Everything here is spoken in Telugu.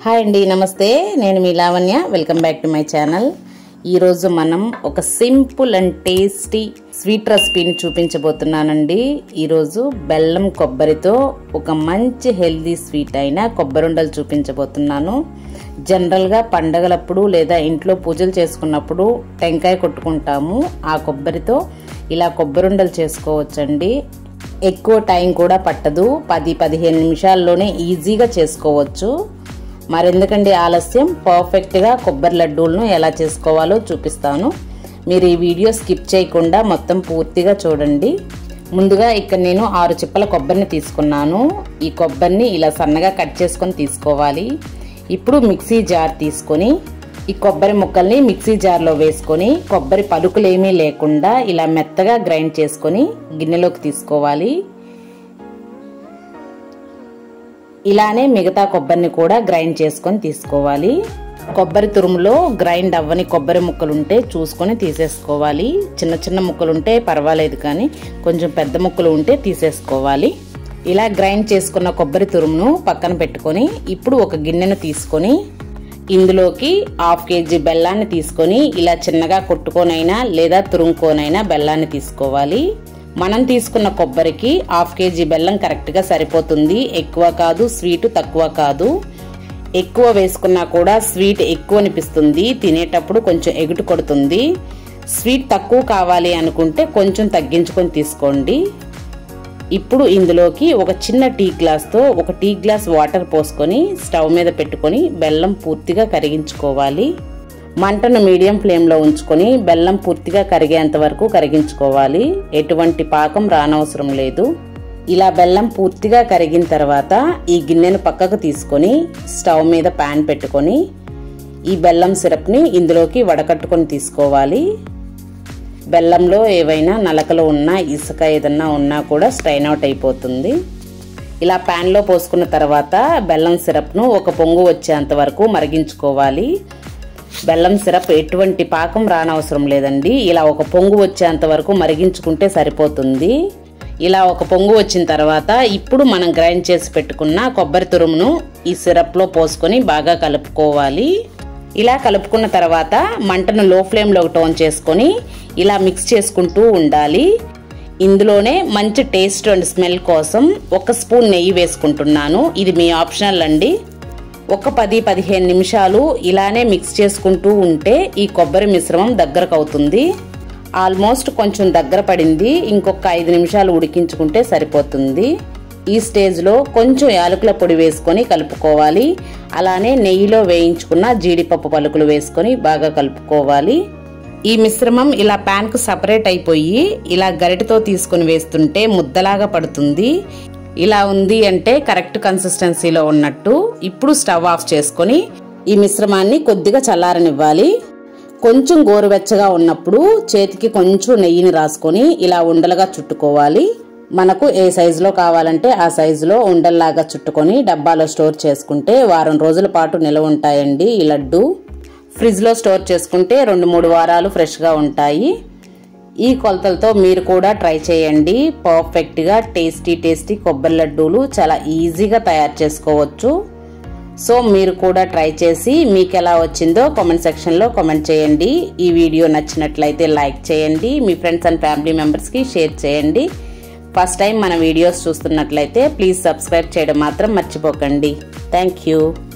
హాయ్ అండి నమస్తే నేను మీ Lavanya welcome back to my channel ఈరోజు మనం ఒక సింపుల్ అండ్ టేస్టీ స్వీట్ రెసిపీని చూపించబోతున్నానండి ఈరోజు బెల్లం కొబ్బరితో ఒక మంచి హెల్దీ స్వీట్ అయిన కొబ్బరుండలు చూపించబోతున్నాను జనరల్గా పండగలప్పుడు లేదా ఇంట్లో పూజలు చేసుకున్నప్పుడు టెంకాయ కొట్టుకుంటాము ఆ కొబ్బరితో ఇలా కొబ్బరుండలు చేసుకోవచ్చండి ఎక్కువ టైం కూడా పట్టదు పది పదిహేను నిమిషాల్లోనే ఈజీగా చేసుకోవచ్చు మరెందుకండి ఆలస్యం పర్ఫెక్ట్గా కొబ్బరి లడ్డూలను ఎలా చేసుకోవాలో చూపిస్తాను మీరు ఈ వీడియో స్కిప్ చేయకుండా మొత్తం పూర్తిగా చూడండి ముందుగా ఇక్కడ నేను ఆరు చిప్పల కొబ్బరిని తీసుకున్నాను ఈ కొబ్బరిని ఇలా సన్నగా కట్ చేసుకొని తీసుకోవాలి ఇప్పుడు మిక్సీ జార్ తీసుకొని ఈ కొబ్బరి ముక్కల్ని మిక్సీ జార్లో వేసుకొని కొబ్బరి పలుకులేమీ లేకుండా ఇలా మెత్తగా గ్రైండ్ చేసుకొని గిన్నెలోకి తీసుకోవాలి ఇలానే మిగతా కొబ్బరిని కూడా గ్రైండ్ చేసుకొని తీసుకోవాలి కొబ్బరి తురుములో గ్రైండ్ అవ్వని కొబ్బరి ముక్కలు ఉంటే చూసుకొని తీసేసుకోవాలి చిన్న చిన్న ముక్కలు ఉంటే పర్వాలేదు కానీ కొంచెం పెద్ద ముక్కలు ఉంటే తీసేసుకోవాలి ఇలా గ్రైండ్ చేసుకున్న కొబ్బరి తురుమును పక్కన పెట్టుకొని ఇప్పుడు ఒక గిన్నెను తీసుకొని ఇందులోకి హాఫ్ కేజీ బెల్లాన్ని తీసుకొని ఇలా చిన్నగా కొట్టుకోనైనా లేదా తురుముకోనైనా బెల్లాన్ని తీసుకోవాలి మనం తీసుకున్న కొబ్బరికి హాఫ్ కేజీ బెల్లం కరెక్ట్గా సరిపోతుంది ఎక్కువ కాదు స్వీట్ తక్కువ కాదు ఎక్కువ వేసుకున్నా కూడా స్వీట్ ఎక్కువ అనిపిస్తుంది తినేటప్పుడు కొంచెం ఎగుటు కొడుతుంది స్వీట్ తక్కువ కావాలి అనుకుంటే కొంచెం తగ్గించుకొని తీసుకోండి ఇప్పుడు ఇందులోకి ఒక చిన్న టీ గ్లాస్తో ఒక టీ గ్లాస్ వాటర్ పోసుకొని స్టవ్ మీద పెట్టుకొని బెల్లం పూర్తిగా కరిగించుకోవాలి మంటను మీడియం ఫ్లేమ్లో ఉంచుకొని బెల్లం పూర్తిగా కరిగేంత వరకు కరిగించుకోవాలి ఎటువంటి పాకం రానవసరం లేదు ఇలా బెల్లం పూర్తిగా కరిగిన తర్వాత ఈ గిన్నెను పక్కకు తీసుకొని స్టవ్ మీద ప్యాన్ పెట్టుకొని ఈ బెల్లం సిరప్ని ఇందులోకి వడకట్టుకొని తీసుకోవాలి బెల్లంలో ఏవైనా నలకలు ఉన్నా ఇసుక ఏదన్నా ఉన్నా కూడా స్ట్రైన్ అవుట్ అయిపోతుంది ఇలా ప్యాన్లో పోసుకున్న తర్వాత బెల్లం సిరప్ను ఒక పొంగు వచ్చేంత వరకు మరిగించుకోవాలి బెల్లం సిరప్ ఎటువంటి పాకం రానవసరం లేదండి ఇలా ఒక పొంగు వచ్చేంత వరకు మరిగించుకుంటే సరిపోతుంది ఇలా ఒక పొంగు వచ్చిన తర్వాత ఇప్పుడు మనం గ్రైండ్ చేసి పెట్టుకున్న కొబ్బరి తురుమును ఈ సిరప్లో పోసుకొని బాగా కలుపుకోవాలి ఇలా కలుపుకున్న తర్వాత మంటను లో ఫ్లేమ్లో టోన్ చేసుకొని ఇలా మిక్స్ చేసుకుంటూ ఉండాలి ఇందులోనే మంచి టేస్ట్ అండ్ స్మెల్ కోసం ఒక స్పూన్ నెయ్యి వేసుకుంటున్నాను ఇది మీ ఆప్షనల్ అండి ఒక పది పదిహేను నిమిషాలు ఇలానే మిక్స్ చేసుకుంటూ ఉంటే ఈ కొబ్బరి మిశ్రమం దగ్గరకు అవుతుంది ఆల్మోస్ట్ కొంచెం దగ్గర పడింది ఇంకొక ఐదు నిమిషాలు ఉడికించుకుంటే సరిపోతుంది ఈ స్టేజ్లో కొంచెం యాలకుల పొడి వేసుకొని కలుపుకోవాలి అలానే నెయ్యిలో వేయించుకున్న జీడిపప్పు పలుకులు వేసుకొని బాగా కలుపుకోవాలి ఈ మిశ్రమం ఇలా ప్యాన్కు సపరేట్ అయిపోయి ఇలా గరిటతో తీసుకుని వేస్తుంటే ముద్దలాగా పడుతుంది ఇలా ఉంది అంటే కరెక్ట్ కన్సిస్టెన్సీలో ఉన్నట్టు ఇప్పుడు స్టవ్ ఆఫ్ చేసుకొని ఈ మిశ్రమాన్ని కొద్దిగా చల్లారనివ్వాలి కొంచెం గోరువెచ్చగా ఉన్నప్పుడు చేతికి కొంచెం నెయ్యిని రాసుకొని ఇలా ఉండలుగా చుట్టుకోవాలి మనకు ఏ సైజులో కావాలంటే ఆ సైజులో ఉండల్లాగా చుట్టుకొని డబ్బాలో స్టోర్ చేసుకుంటే వారం రోజుల పాటు నిలవ ఉంటాయండి ఈ లడ్డు ఫ్రిడ్జ్లో స్టోర్ చేసుకుంటే రెండు మూడు వారాలు ఫ్రెష్గా ఉంటాయి ఈ కొలతలతో మీరు కూడా ట్రై చేయండి పర్ఫెక్ట్గా టేస్టీ టేస్టీ కొబ్బరి లడ్డూలు చాలా ఈజీగా తయారు చేసుకోవచ్చు సో మీరు కూడా ట్రై చేసి మీకు ఎలా వచ్చిందో కామెంట్ సెక్షన్లో కామెంట్ చేయండి ఈ వీడియో నచ్చినట్లయితే లైక్ చేయండి మీ ఫ్రెండ్స్ అండ్ ఫ్యామిలీ మెంబర్స్కి షేర్ చేయండి ఫస్ట్ టైం మన వీడియోస్ చూస్తున్నట్లయితే ప్లీజ్ సబ్స్క్రైబ్ చేయడం మాత్రం మర్చిపోకండి థ్యాంక్ యూ